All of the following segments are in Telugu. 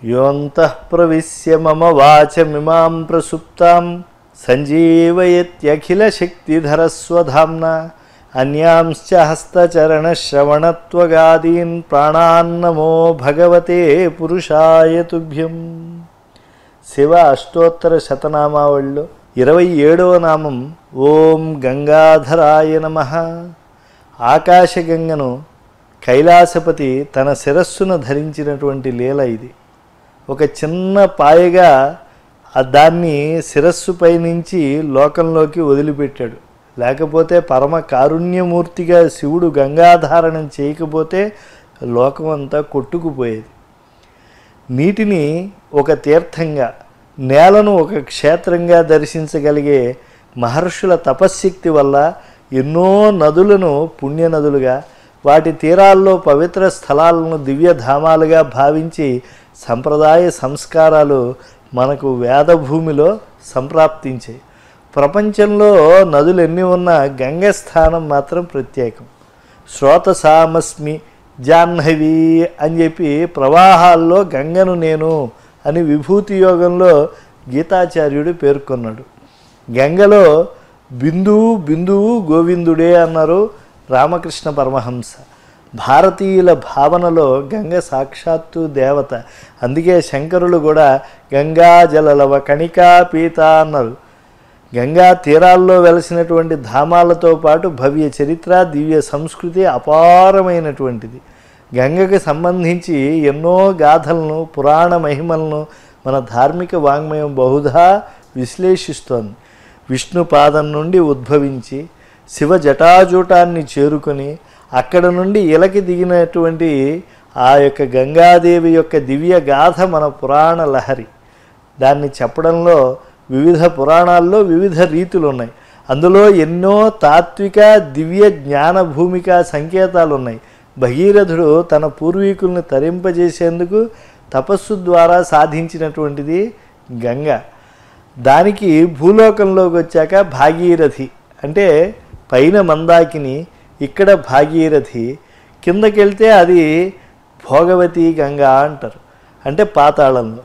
యోంతః ప్రవిశ్య మమ వాచమిమాం ప్రసుప్తాం సంజీవయత్యఖిలశక్తిధరస్వధామ్న అన్యాంశ్చ హస్తచరణశ్రవణత్వగాదీన్ ప్రాణాన్నమో భగవతే పురుషాయ తుభ్యం శివ అష్టోత్తర శతనామావళిలో ఇరవై ఏడవ నామం ఓం గంగాధరాయ నమ ఆకాశగంగను కైలాసపతి తన శిరస్సును ధరించినటువంటి లీల ఇది ఒక చిన్న పాయగా ఆ దాన్ని శిరస్సుపై నుంచి లోకంలోకి వదిలిపెట్టాడు లేకపోతే పరమ కారుణ్యమూర్తిగా శివుడు గంగాధారణం చేయకపోతే లోకం అంతా కొట్టుకుపోయేది నీటిని ఒక తీర్థంగా నేలను ఒక క్షేత్రంగా దర్శించగలిగే మహర్షుల తపశ్శక్తి వల్ల ఎన్నో నదులను పుణ్యనదులుగా వాటి తీరాల్లో పవిత్ర స్థలాలను దివ్యధామాలుగా భావించి సంప్రదాయ సంస్కారాలు మనకు వేదభూమిలో సంప్రాప్తించాయి ప్రపంచంలో నదులు ఎన్ని ఉన్నా గంగ స్థానం మాత్రం ప్రత్యేకం శ్రోతసామస్మి జాహ్నవి అని చెప్పి ప్రవాహాల్లో గంగను నేను అని విభూతి యోగంలో గీతాచార్యుడు పేర్కొన్నాడు గంగలో బిందువు బిందువు గోవిందుడే అన్నారు రామకృష్ణ పరమహంస భారతీయుల భావనలో గంగ సాక్షాత్తు దేవత అందుకే శంకరులు కూడా గంగా జలలవ కణికా పీత అన్నారు గంగా తీరాల్లో వెలసినటువంటి ధామాలతో పాటు భవ్య చరిత్ర దివ్య సంస్కృతి అపారమైనటువంటిది గంగకి సంబంధించి ఎన్నో గాథలను పురాణ మహిమలను మన ధార్మిక వాంగ్మయం బహుధా విశ్లేషిస్తోంది విష్ణు పాదం నుండి ఉద్భవించి శివ జటాజూటాన్ని చేరుకొని అక్కడ నుండి ఇలకి దిగినటువంటి ఆ యొక్క గంగాదేవి యొక్క దివ్య గాథ మన పురాణ లహరి దాన్ని చెప్పడంలో వివిధ పురాణాల్లో వివిధ రీతులు ఉన్నాయి అందులో ఎన్నో తాత్విక దివ్య జ్ఞాన భూమిక సంకేతాలు ఉన్నాయి భగీరథుడు తన పూర్వీకుల్ని తరింపజేసేందుకు తపస్సు ద్వారా సాధించినటువంటిది గంగ దానికి భూలోకంలోకి వచ్చాక భాగీరథి అంటే పైన మందాకిని ఇక్కడ భాగీరథి కిందకెళ్తే అది భోగవతి గంగా అంటారు అంటే పాతాళంలో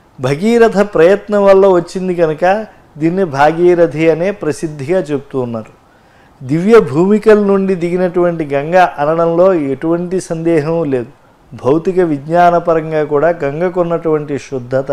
భగీరథ ప్రయత్నం వల్ల వచ్చింది కనుక దీన్ని భాగీరథి అనే ప్రసిద్ధిగా చెప్తూ ఉన్నారు దివ్య భూమికల నుండి దిగినటువంటి గంగ అనడంలో ఎటువంటి సందేహం లేదు భౌతిక విజ్ఞానపరంగా కూడా గంగకున్నటువంటి శుద్ధత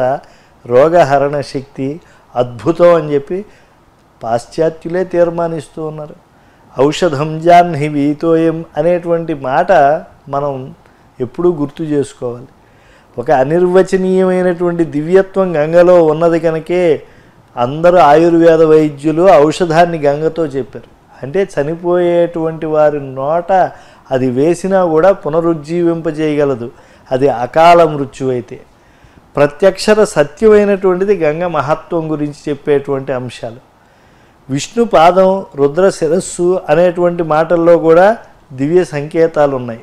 రోగహరణ శక్తి అద్భుతం అని చెప్పి పాశ్చాత్యులే తీర్మానిస్తూ ఉన్నారు ఔషధం జాహ్ని వీతోయం అనేటువంటి మాట మనం ఎప్పుడూ గుర్తు చేసుకోవాలి ఒక అనిర్వచనీయమైనటువంటి దివ్యత్వం గంగలో ఉన్నది కనుకే అందరూ ఆయుర్వేద వైద్యులు ఔషధాన్ని గంగతో చెప్పారు అంటే చనిపోయేటువంటి వారి నోట అది వేసినా కూడా పునరుజ్జీవింపజేయగలదు అది అకాల మృత్యు అయితే ప్రత్యక్షర సత్యమైనటువంటిది గంగ మహత్వం గురించి చెప్పేటువంటి అంశాలు విష్ణు పాదం రుద్ర శిరస్సు అనేటువంటి మాటల్లో కూడా దివ్య సంకేతాలు ఉన్నాయి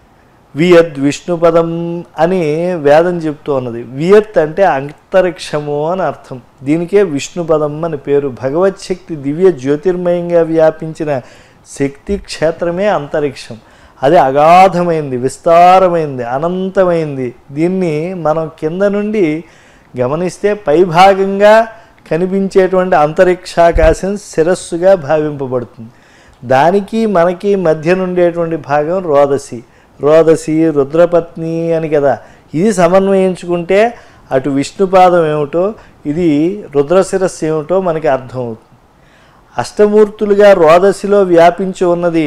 వియత్ విష్ణుపదం అని వేదం చెప్తూ ఉన్నది వియత్ అంటే అంతరిక్షము అని అర్థం దీనికే విష్ణుపదం అని పేరు భగవత్ శక్తి దివ్య జ్యోతిర్మయంగా వ్యాపించిన శక్తి క్షేత్రమే అంతరిక్షం అది అగాధమైంది విస్తారమైంది అనంతమైంది దీన్ని మనం కింద నుండి గమనిస్తే పైభాగంగా కనిపించేటువంటి అంతరిక్షాకాశం శిరస్సుగా భావింపబడుతుంది దానికి మనకి మధ్య నుండేటువంటి భాగం రోదసి రోదసి రుద్రపత్ని అని కదా ఇది సమన్వయించుకుంటే అటు విష్ణుపాదం ఏమిటో ఇది రుద్రశిరస్సు ఏమిటో మనకి అర్థమవుతుంది అష్టమూర్తులుగా రోదసిలో వ్యాపించి ఉన్నది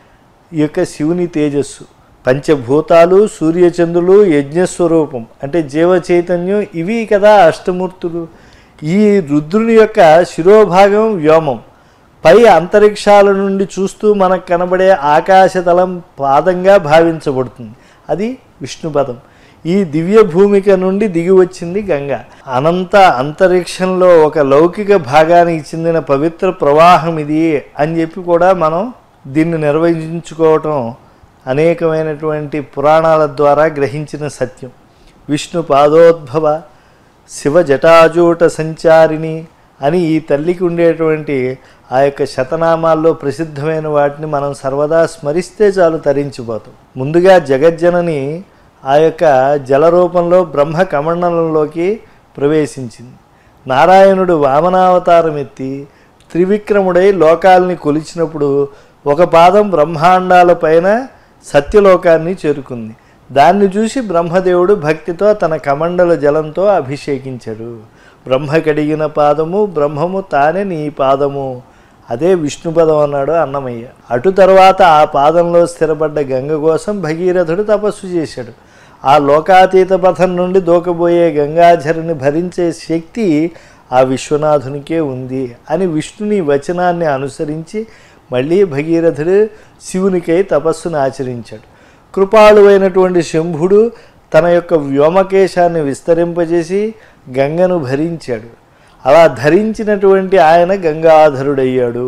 ఈ యొక్క శివుని తేజస్సు పంచభూతాలు సూర్యచంద్రులు యజ్ఞస్వరూపం అంటే జీవ చైతన్యం ఇవి కదా అష్టమూర్తులు ఈ రుద్రుని యొక్క శిరోభాగం వ్యోమం పై అంతరిక్షాల నుండి చూస్తూ మనకు కనబడే ఆకాశతలం పాదంగా భావించబడుతుంది అది విష్ణుపదం ఈ దివ్య భూమిక నుండి దిగి వచ్చింది గంగ అనంత అంతరిక్షంలో ఒక లౌకిక భాగానికి చెందిన పవిత్ర ప్రవాహం ఇది అని చెప్పి కూడా మనం దీన్ని నిర్వహించుకోవటం అనేకమైనటువంటి పురాణాల ద్వారా గ్రహించిన సత్యం విష్ణు పాదోద్భవ శివ జటాజూట సంచారిణి అని ఈ తల్లికి ఉండేటువంటి ఆ యొక్క శతనామాల్లో ప్రసిద్ధమైన వాటిని మనం సర్వదా స్మరిస్తే చాలు తరించిపోతాం ముందుగా జగజ్జనని ఆ యొక్క జలరూపంలో బ్రహ్మ కమండలంలోకి ప్రవేశించింది నారాయణుడు వామనావతారం ఎత్తి త్రివిక్రముడై లోకాల్ని కొలిచినప్పుడు ఒక పాదం బ్రహ్మాండాల పైన సత్యలోకాన్ని చేరుకుంది దాన్ని చూసి బ్రహ్మదేవుడు భక్తితో తన కమండల జలంతో అభిషేకించాడు బ్రహ్మ కడిగిన పాదము బ్రహ్మము తానే నీ పాదము అదే విష్ణుపదం అన్నాడు అన్నమయ్య అటు తర్వాత ఆ పాదంలో స్థిరపడ్డ గంగ కోసం భగీరథుడు తపస్సు చేశాడు ఆ లోకాతీత పథం నుండి దూకబోయే గంగాధరిని భరించే శక్తి ఆ విశ్వనాథునికే ఉంది అని విష్ణుని వచనాన్ని అనుసరించి మళ్ళీ భగీరథుడు శివునికై తపస్సును ఆచరించాడు కృపాళువైనటువంటి శంభుడు తన యొక్క వ్యోమకేశాన్ని విస్తరింపజేసి గంగను భరించాడు అలా ధరించినటువంటి ఆయన గంగాధరుడయ్యాడు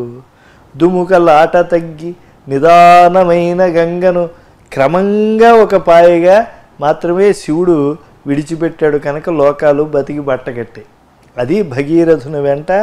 దుముకలాట తగ్గి నిదానమైన గంగను క్రమంగా ఒక పాయగా మాత్రమే శివుడు విడిచిపెట్టాడు కనుక లోకాలు బతికి బట్టగట్టాయి అది భగీరథుని వెంట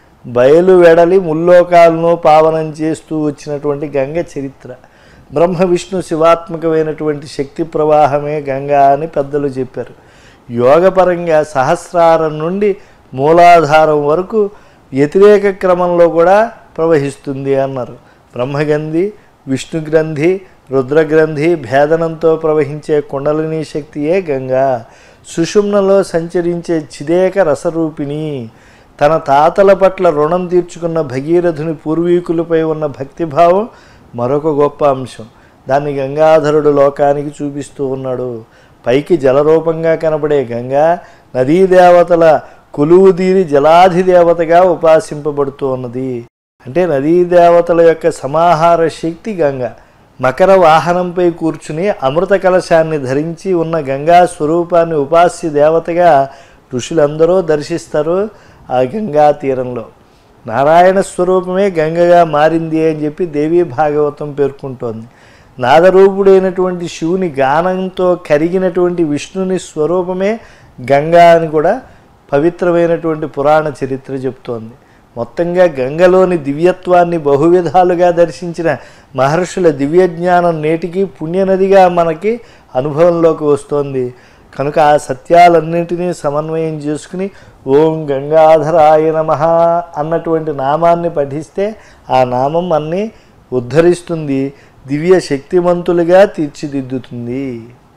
బయలు వెడలి ముల్లోకాలను పావనం చేస్తూ వచ్చినటువంటి గంగ చరిత్ర బ్రహ్మ విష్ణు శివాత్మకమైనటువంటి శక్తి ప్రవాహమే గంగా అని పెద్దలు చెప్పారు యోగపరంగా సహస్రారం నుండి మూలాధారం వరకు వ్యతిరేక క్రమంలో కూడా ప్రవహిస్తుంది అన్నారు బ్రహ్మగంధి విష్ణుగ్రంథి రుద్రగ్రంథి భేదనంతో ప్రవహించే కుండలిని శక్తియే గంగా సుషుమ్నలో సంచరించే చిదేక రసరూపిణి తన తాతల పట్ల రుణం తీర్చుకున్న భగీరథుని పూర్వీకులపై ఉన్న భక్తిభావం మరొక గొప్ప అంశం దాన్ని గంగాధరుడు లోకానికి చూపిస్తూ ఉన్నాడు పైకి జలరూపంగా కనబడే గంగా నదీ దేవతల కొలువుదీరి జలాధి దేవతగా ఉపాసింపబడుతూ ఉన్నది అంటే నదీ దేవతల యొక్క సమాహార శక్తి గంగ మకర వాహనంపై కూర్చుని అమృత కలశాన్ని ధరించి ఉన్న గంగా స్వరూపాన్ని ఉపాస్య దేవతగా ఋషులందరూ దర్శిస్తారు ఆ గంగా తీరంలో నారాయణ స్వరూపమే గంగగా మారింది అని చెప్పి దేవీ భాగవతం పేర్కొంటోంది నాదరూపుడైనటువంటి శివుని గానంతో కరిగినటువంటి విష్ణుని స్వరూపమే గంగా అని కూడా పవిత్రమైనటువంటి పురాణ చరిత్ర చెప్తోంది మొత్తంగా గంగలోని దివ్యత్వాన్ని బహువిధాలుగా దర్శించిన మహర్షుల దివ్య జ్ఞానం నేటికి పుణ్యనదిగా మనకి అనుభవంలోకి వస్తోంది కనుక ఆ సత్యాలన్నింటినీ సమన్వయం చేసుకుని ఓం గంగాధరాయ నమ అన్నటువంటి నామాన్ని పఠిస్తే ఆ నామం అన్ని ఉద్ధరిస్తుంది దివ్య శక్తిమంతులుగా తీర్చిదిద్దుతుంది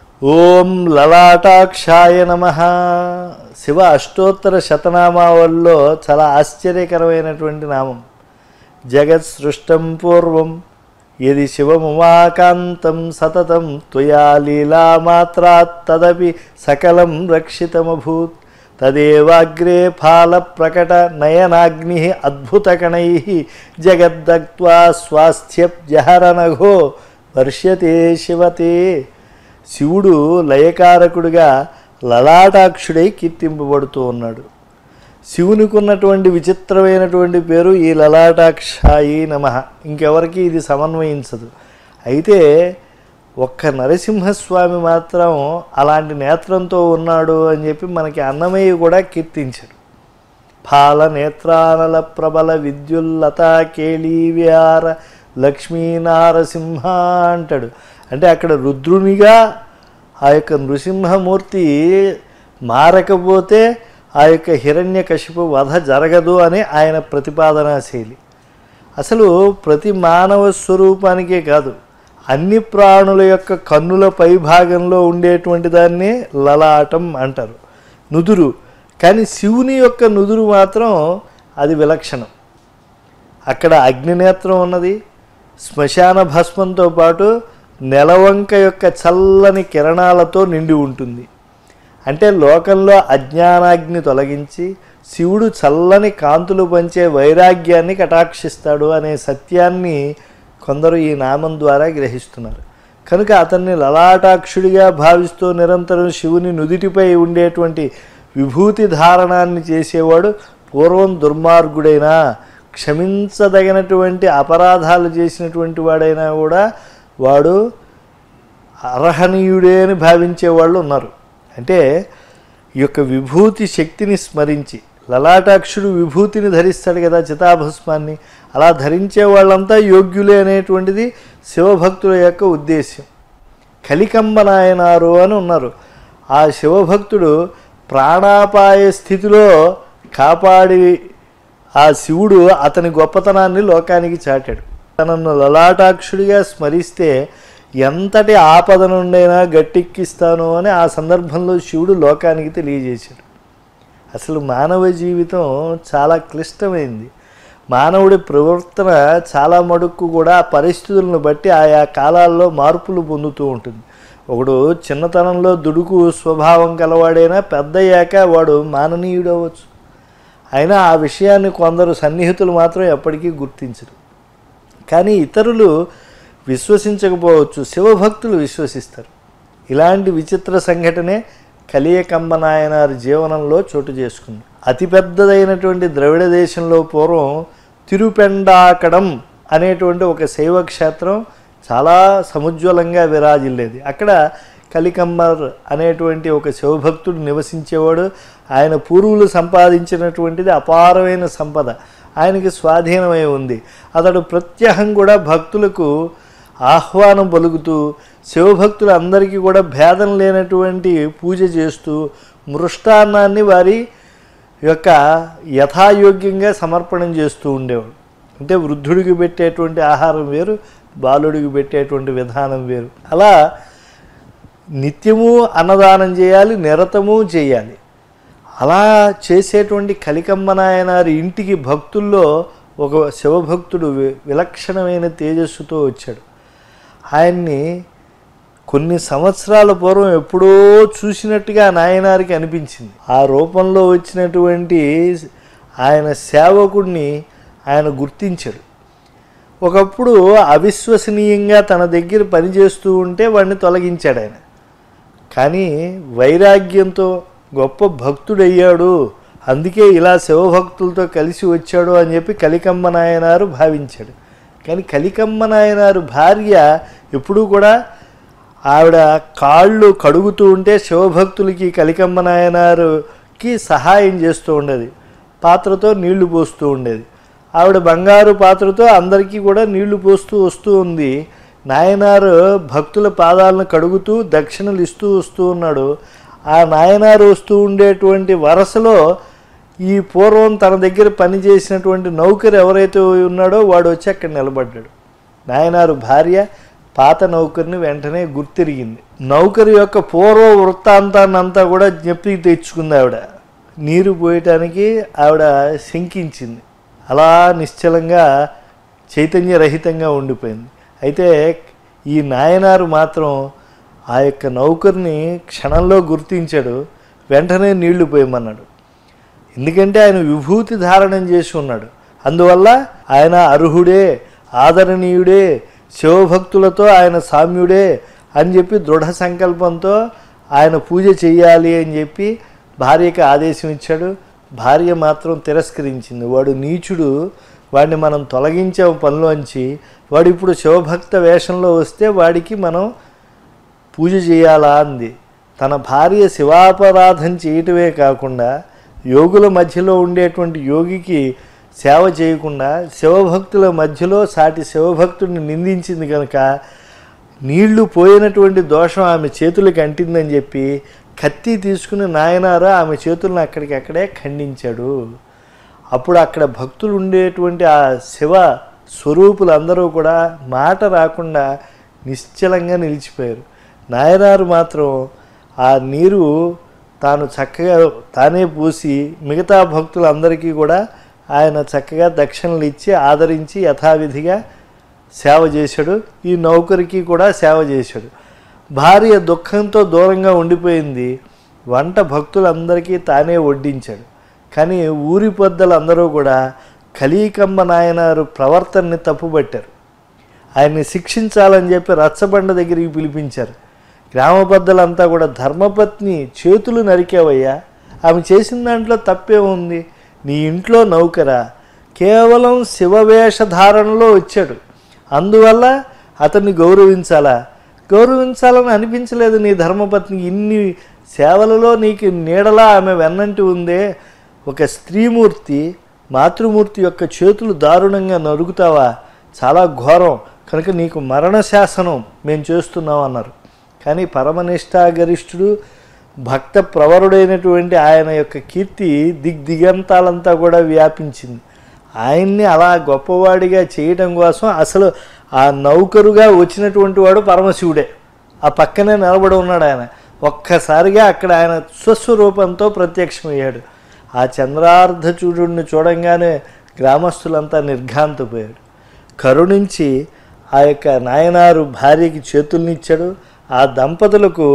ఓం లలాటాక్షాయ నమ శివ అష్టోత్తర శతనామావల్లో చాలా ఆశ్చర్యకరమైనటువంటి నామం జగత్ సృష్టం పూర్వం యది శివముమాకాంతం సతతం త్వయా లీలామాత్రాత్ తదపి సకలం రక్షితమభూత్ తదేవాగ్రే ఫాలప్రకట నయనాగ్ని అద్భుతకణై జగద్దగ్త్వా స్వాస్థ్యజహరనఘో వర్ష్యతే శివతే శివుడు లయకారకుడిగా లలాటాక్షుడై కీర్తింపబడుతూ ఉన్నాడు శివునికి ఉన్నటువంటి విచిత్రమైనటువంటి పేరు ఈ లలాటాక్షాయి నమ ఇంకెవరికి ఇది సమన్వయించదు అయితే ఒక్క నరసింహస్వామి మాత్రం అలాంటి నేత్రంతో ఉన్నాడు అని చెప్పి మనకి అన్నమయ్య కూడా కీర్తించాడు ఫాల నేత్రానల ప్రబల విద్యుల్లత కేళీవ్యార లక్ష్మీనారసింహ అంటాడు అంటే అక్కడ రుద్రునిగా ఆ యొక్క నృసింహమూర్తి మారకపోతే ఆ యొక్క హిరణ్య కశిపు వధ జరగదు అని ఆయన ప్రతిపాదనా శైలి అసలు ప్రతి మానవ స్వరూపానికే కాదు అన్ని ప్రాణుల యొక్క కన్నుల పైభాగంలో ఉండేటువంటి దాన్ని లలాటం అంటారు నుదురు కానీ శివుని యొక్క నుదురు మాత్రం అది విలక్షణం అక్కడ అగ్నినేత్రం ఉన్నది శ్మశాన భస్మంతో పాటు నెలవంక యొక్క చల్లని కిరణాలతో నిండి ఉంటుంది అంటే లోకంలో అజ్ఞానాగ్ని తొలగించి శివుడు చల్లని కాంతులు పంచే వైరాగ్యాన్ని కటాక్షిస్తాడు అనే సత్యాన్ని కొందరు ఈ నామం ద్వారా గ్రహిస్తున్నారు కనుక అతన్ని లలాటాక్షుడిగా భావిస్తూ నిరంతరం శివుని నుదిటిపై ఉండేటువంటి విభూతి ధారణాన్ని చేసేవాడు పూర్వం దుర్మార్గుడైనా క్షమించదగినటువంటి అపరాధాలు చేసినటువంటి వాడైనా కూడా వాడు అర్హనీయుడే అని భావించే వాళ్ళు ఉన్నారు అంటే ఈ యొక్క విభూతి శక్తిని స్మరించి లలాటాక్షుడు విభూతిని ధరిస్తాడు కదా చితాభస్మాన్ని అలా ధరించే వాళ్ళంతా యోగ్యులే అనేటువంటిది శివభక్తుల యొక్క ఉద్దేశ్యం కలికంబనాయనారు అని ఉన్నారు ఆ శివభక్తుడు ప్రాణాపాయ స్థితిలో కాపాడి ఆ శివుడు అతని గొప్పతనాన్ని లోకానికి చాటాడు తనను లలాటాక్షుడిగా స్మరిస్తే ఎంతటి ఆపద నుండైనా గట్టెక్కిస్తాను అని ఆ సందర్భంలో శివుడు లోకానికి తెలియజేశాడు అసలు మానవ జీవితం చాలా క్లిష్టమైంది మానవుడి ప్రవర్తన చాలా మడుక్కు కూడా ఆ పరిస్థితులను బట్టి ఆయా కాలాల్లో మార్పులు పొందుతూ ఉంటుంది ఒకడు చిన్నతనంలో దుడుకు స్వభావం కలవాడైనా పెద్దయ్యాక వాడు మాననీయుడు అవ్వచ్చు అయినా ఆ విషయాన్ని కొందరు సన్నిహితులు మాత్రం ఎప్పటికీ గుర్తించరు కానీ ఇతరులు విశ్వసించకపోవచ్చు శివభక్తులు విశ్వసిస్తారు ఇలాంటి విచిత్ర సంఘటనే కలియకమ్మ నాయనారి జీవనంలో చోటు చేసుకుంది అతిపెద్దదైనటువంటి ద్రవిడ దేశంలో పూర్వం తిరుపెండాకడం అనేటువంటి ఒక శైవ క్షేత్రం చాలా సముజ్వలంగా విరాజిల్లేది అక్కడ కలికమ్మర్ అనేటువంటి ఒక శివభక్తుడు నివసించేవాడు ఆయన పూర్వులు సంపాదించినటువంటిది అపారమైన సంపద ఆయనకి స్వాధీనమై ఉంది అతడు ప్రత్యహం కూడా భక్తులకు ఆహ్వానం పలుకుతూ శివభక్తులందరికీ కూడా భేదం లేనటువంటి పూజ చేస్తూ మృష్టాన్నాన్ని వారి యొక్క యథాయోగ్యంగా సమర్పణం చేస్తూ ఉండేవాడు అంటే వృద్ధుడికి పెట్టేటువంటి ఆహారం వేరు బాలుడికి పెట్టేటువంటి విధానం వేరు అలా నిత్యము అన్నదానం చేయాలి నిరతము చేయాలి అలా చేసేటువంటి కలికమ్మ నాయనారి ఇంటికి భక్తుల్లో ఒక శివభక్తుడు వి- విలక్షణమైన తేజస్సుతో వచ్చాడు ఆయన్ని కొన్ని సంవత్సరాల పూర్వం ఎప్పుడో చూసినట్టుగా నాయనారికి అనిపించింది ఆ రూపంలో వచ్చినటువంటి ఆయన సేవకుడిని ఆయన గుర్తించాడు ఒకప్పుడు అవిశ్వసనీయంగా తన దగ్గర పనిచేస్తూ ఉంటే వాడిని తొలగించాడు ఆయన కానీ వైరాగ్యంతో గొప్ప భక్తుడయ్యాడు అందుకే ఇలా శివభక్తులతో కలిసి వచ్చాడు అని చెప్పి కలికమ్మ నాయనారు భావించాడు కానీ కలికమ్మ నాయనారు భార్య ఎప్పుడూ కూడా ఆవిడ కాళ్ళు కడుగుతూ ఉంటే శివభక్తులకి కలికమ్మ నాయనారుకి సహాయం చేస్తూ ఉండేది పాత్రతో నీళ్లు పోస్తూ ఉండేది ఆవిడ బంగారు పాత్రతో అందరికీ కూడా నీళ్లు పోస్తూ వస్తూ ఉంది నాయనారు భక్తుల పాదాలను కడుగుతూ దక్షిణలు ఇస్తూ వస్తూ ఉన్నాడు ఆ నాయనారు వస్తూ ఉండేటువంటి వరసలో ఈ పూర్వం తన దగ్గర పనిచేసినటువంటి నౌకరు ఎవరైతే ఉన్నాడో వాడు వచ్చి అక్కడ నిలబడ్డాడు నాయనారు భార్య పాత నౌకర్ని వెంటనే గుర్తిరిగింది నౌకరు యొక్క పూర్వ వృత్తాంతాన్ని అంతా కూడా జ్ఞప్తి తెచ్చుకుంది ఆవిడ నీరు పోయటానికి ఆవిడ శంకించింది అలా నిశ్చలంగా చైతన్యరహితంగా ఉండిపోయింది అయితే ఈ నాయనారు మాత్రం ఆ యొక్క నౌకర్ని క్షణంలో గుర్తించాడు వెంటనే నీళ్లు పోయమన్నాడు ఎందుకంటే ఆయన విభూతి ధారణం చేసి ఉన్నాడు అందువల్ల ఆయన అర్హుడే ఆదరణీయుడే శివభక్తులతో ఆయన సామ్యుడే అని చెప్పి దృఢ సంకల్పంతో ఆయన పూజ చేయాలి అని చెప్పి భార్యకి ఆదేశం ఇచ్చాడు భార్య మాత్రం తిరస్కరించింది వాడు నీచుడు వాడిని మనం తొలగించాము పనిలోంచి వాడు ఇప్పుడు శివభక్త వేషంలో వస్తే వాడికి మనం పూజ చేయాలా అంది తన భార్య శివాపరాధం చేయటమే కాకుండా యోగుల మధ్యలో ఉండేటువంటి యోగికి సేవ చేయకుండా శివభక్తుల మధ్యలో సాటి శివభక్తుడిని నిందించింది కనుక నీళ్లు పోయినటువంటి దోషం ఆమె చేతులకు అంటిందని చెప్పి కత్తి తీసుకుని నాయనారు ఆమె చేతులను అక్కడికి అక్కడే ఖండించాడు అప్పుడు అక్కడ భక్తులు ఉండేటువంటి ఆ శివ స్వరూపులందరూ కూడా మాట రాకుండా నిశ్చలంగా నిలిచిపోయారు నాయనారు మాత్రం ఆ నీరు తాను చక్కగా తానే పూసి మిగతా భక్తులందరికీ కూడా ఆయన చక్కగా దక్షిణలు ఇచ్చి ఆదరించి యథావిధిగా సేవ చేశాడు ఈ నౌకరికి కూడా సేవ చేశాడు భార్య దుఃఖంతో దూరంగా ఉండిపోయింది వంట భక్తులందరికీ తానే వడ్డించాడు కానీ ఊరి పెద్దలందరూ కూడా కలీకమ్మ నాయనారు ప్రవర్తనని తప్పుపట్టారు ఆయన్ని శిక్షించాలని చెప్పి రచ్చబండ దగ్గరికి పిలిపించారు గ్రామ పెద్దలంతా కూడా ధర్మపత్ని చేతులు నరికావయ్యా ఆమె చేసిన దాంట్లో తప్పే ఉంది నీ ఇంట్లో నౌకరా కేవలం శివవేషధారణలో వచ్చాడు అందువల్ల అతన్ని గౌరవించాలా గౌరవించాలని అనిపించలేదు నీ ధర్మపత్ని ఇన్ని సేవలలో నీకు నీడలా ఆమె వెన్నంటి ఉందే ఒక స్త్రీమూర్తి మాతృమూర్తి యొక్క చేతులు దారుణంగా నరుగుతావా చాలా ఘోరం కనుక నీకు మరణ శాసనం మేము చేస్తున్నాం అన్నారు కానీ పరమనిష్టాగరిష్ఠుడు భక్త ప్రవరుడైనటువంటి ఆయన యొక్క కీర్తి దిగ్దిగంతాలంతా కూడా వ్యాపించింది ఆయన్ని అలా గొప్పవాడిగా చేయడం కోసం అసలు ఆ నౌకరుగా వచ్చినటువంటి వాడు పరమశివుడే ఆ పక్కనే నిలబడి ఉన్నాడు ఆయన ఒక్కసారిగా అక్కడ ఆయన స్వస్వరూపంతో ప్రత్యక్షమయ్యాడు ఆ చంద్రార్ధచూడుని చూడంగానే గ్రామస్తులంతా నిర్ఘాంతపోయాడు కరుణించి ఆ యొక్క నాయనారు భార్యకి చేతుల్నిచ్చాడు ఆ దంపతులకు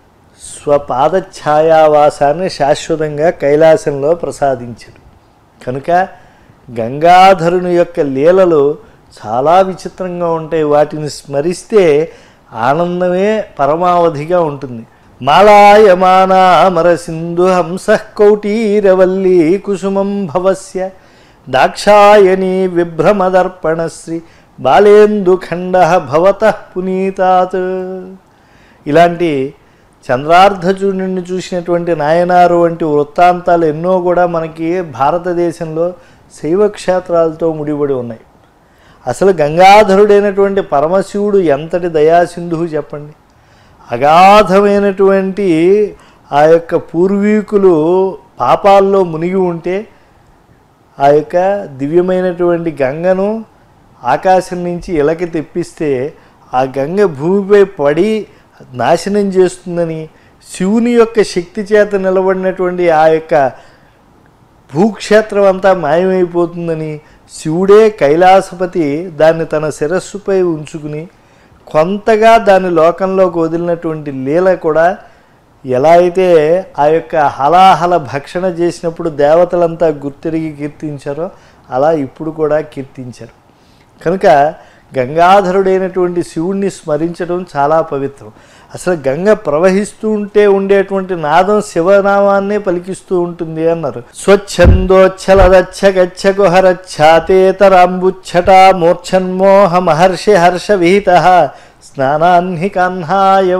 స్వపాదఛాయావాసాన్ని శాశ్వతంగా కైలాసంలో ప్రసాదించాడు కనుక గంగాధరుని యొక్క లీలలు చాలా విచిత్రంగా ఉంటాయి వాటిని స్మరిస్తే ఆనందమే పరమావధిగా ఉంటుంది మాలాయమానామర సింధు హంస కౌటీరవల్లీ కుసుమం భవస్య దాక్షాయణీ విభ్రమదర్పణశ్రీ బాలేందు ఖండ భవత పునీతాత్ ఇలాంటి చంద్రార్ధచూడిని చూసినటువంటి నాయనారు వంటి వృత్తాంతాలు ఎన్నో కూడా మనకి భారతదేశంలో శైవ క్షేత్రాలతో ముడిపడి ఉన్నాయి అసలు గంగాధరుడైనటువంటి పరమశివుడు ఎంతటి దయాసింధువు చెప్పండి అగాధమైనటువంటి ఆ యొక్క పూర్వీకులు పాపాల్లో మునిగి ఉంటే ఆ యొక్క దివ్యమైనటువంటి గంగను ఆకాశం నుంచి ఇలకి తెప్పిస్తే ఆ గంగ భూమిపై పడి నాశనం చేస్తుందని శివుని యొక్క శక్తి చేత నిలబడినటువంటి ఆ యొక్క భూక్షేత్రం అంతా మాయమైపోతుందని శివుడే కైలాసపతి దాన్ని తన శిరస్సుపై ఉంచుకుని కొంతగా దాని లోకంలోకి వదిలినటువంటి లీల కూడా ఎలా అయితే ఆ యొక్క హలాహల భక్షణ చేసినప్పుడు దేవతలంతా గుర్తిరిగి కీర్తించారో అలా ఇప్పుడు కూడా కీర్తించారు కనుక గంగాధరుడైనటువంటి శివుణ్ణి స్మరించడం చాలా పవిత్రం అసలు గంగ ప్రవహిస్తూ ఉంటే ఉండేటువంటి నాదం శివనామాన్నే పలికిస్తూ ఉంటుంది అన్నారు స్వచ్ఛందోచ్చలదచ్చ గచ్చ గుహరచ్ఛాతేతరాంబుచ్చట మూర్ఛన్మోహ మహర్షి హర్ష విహిత స్నానాహ్ని కాహ్నాయవ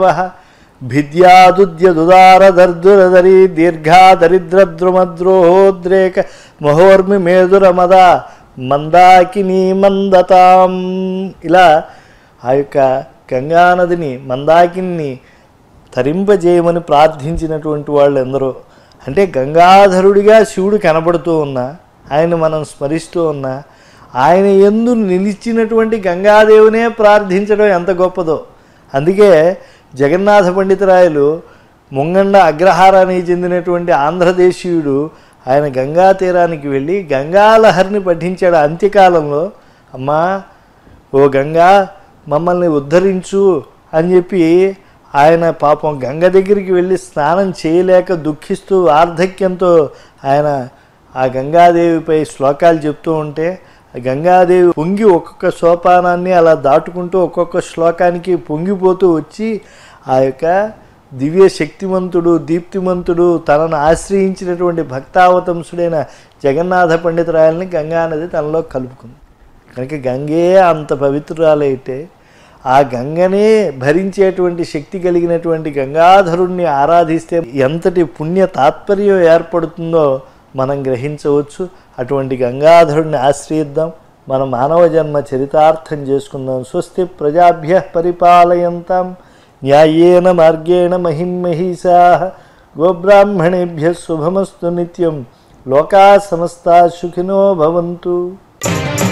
భిద్యాదుద్యదుదారదర్దురదరి దీర్ఘా దరిద్రద్రుమద్రోహోద్రేక మహోర్మి మేదురమద మందాకిని మందతాం ఇలా ఆ యొక్క గంగానదిని మందాకిని తరింపజేయమని ప్రార్థించినటువంటి వాళ్ళు ఎందరో అంటే గంగాధరుడిగా శివుడు కనబడుతూ ఉన్నా ఆయన మనం స్మరిస్తూ ఉన్నా ఆయన ఎందు నిలిచినటువంటి గంగాదేవునే ప్రార్థించడం ఎంత గొప్పదో అందుకే జగన్నాథ పండితరాయలు ముంగండ అగ్రహారానికి చెందినటువంటి ఆంధ్రదేశీయుడు ఆయన గంగా తీరానికి వెళ్ళి గంగాలహరిని పఠించాడు అంత్యకాలంలో అమ్మా ఓ గంగా మమ్మల్ని ఉద్ధరించు అని చెప్పి ఆయన పాపం గంగ దగ్గరికి వెళ్ళి స్నానం చేయలేక దుఃఖిస్తూ వార్ధక్యంతో ఆయన ఆ గంగాదేవిపై శ్లోకాలు చెప్తూ ఉంటే ఆ గంగాదేవి పొంగి ఒక్కొక్క సోపానాన్ని అలా దాటుకుంటూ ఒక్కొక్క శ్లోకానికి పొంగిపోతూ వచ్చి ఆ యొక్క దివ్య శక్తిమంతుడు దీప్తిమంతుడు తనను ఆశ్రయించినటువంటి భక్తావతంసుడైన జగన్నాథ పండితురాయల్ని గంగానది తనలో కలుపుకుంది కనుక గంగే అంత పవిత్రురాలైతే ఆ గంగనే భరించేటువంటి శక్తి కలిగినటువంటి గంగాధరుణ్ణి ఆరాధిస్తే ఎంతటి పుణ్య తాత్పర్యం ఏర్పడుతుందో మనం గ్రహించవచ్చు అటువంటి గంగాధరుణ్ణి ఆశ్రయిద్దాం మన మానవ జన్మ చరితార్థం చేసుకుందాం స్వస్తి ప్రజాభ్య పరిపాలయంతాం న్యాయేన మార్గేణ మహిమహీసా గోబ్రాహ్మణేభ్య శుభమస్తు నిత్యం లోకా సమస్తా సుఖినో భవంతు